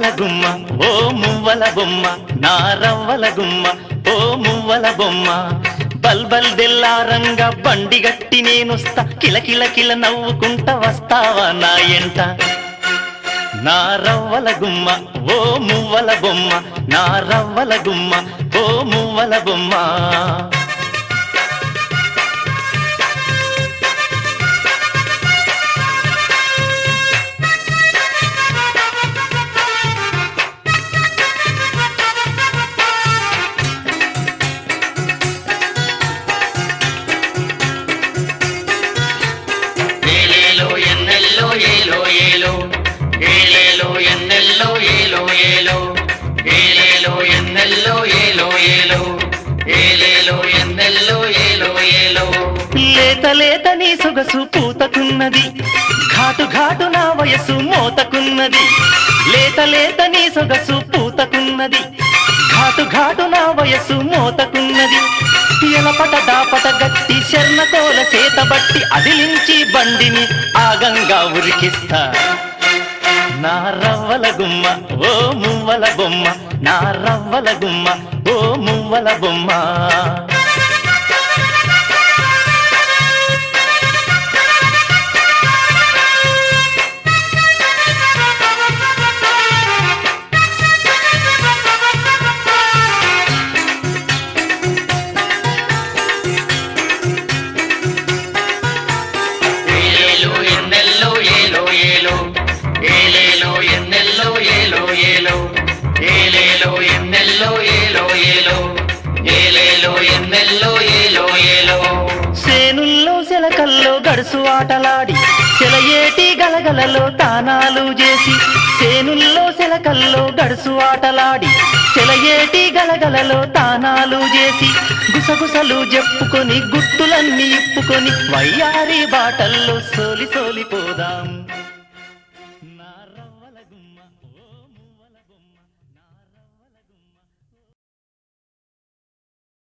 మువ్వల గుమ్మ ఓ మువ్వల బొమ్మ నా రవ్వల గుమ్మ ఓ మువ్వల బొమ్మ బల్బల్ దెల్లారంగా బండి గట్టి నేనొస్తా కిలకిల కిల నవ్వుకుంట వస్తావా నా ఎంట నా రవ్వల గుమ్మ ఓ మువ్వల బొమ్మ నా రవ్వల గుమ్మ ఓ మువ్వల బొమ్మ ఏలేలో ఎన్నెల్లో ఏలో ఏలో ఏలేలో ఎన్నెల్లో ఏలో ఏలో ఏలేలో ఎన్నెల్లో ఏలో ఏలో ఏలేలో ఎన్నెల్లో ఏలో ఏలో లేత లేత నీ సొగసు పూతకున్నది ఘాటు ఘాటు నా వయసు మోతకున్నది లేత లేత నీ సొగసు పూతకున్నది ఘాటు ఘాటు నా వయసు మోతకున్నది ఎలపట దాపట గట్టి శర్ణకోల చేత బట్టి అదిలించి బండిని ఆగంగా ఉరికిస్తా నా రవ్వల గుమ్మ ఓ మువ్వల బొమ్మ నా రవ్వల గుమ్మ ఓ మువ్వల బొమ్మ ఏలేలో ఎన్నెల్లో ఏలో ఏలో ఏలేలో ఎన్నెల్లో ఏలో ఏలో ఏలేలో ఎన్నెల్లో ఏలో ఏలో ఏలేలో ఎన్నెల్లో ఏలో ఏలో సేనుల్లో సెలకల్లో గడుసు ఆటలాడి సెలయేటి గలగలలో తానాలు చేసి సేనుల్లో సెలకల్లో గడుసు ఆటలాడి సెలయేటి గలగలలో తానాలు చేసి గుసగుసలు చెప్పుకొని గుట్టులన్నీ ఇప్పుకొని వయ్యారి బాటల్లో సోలి సోలిపోదాం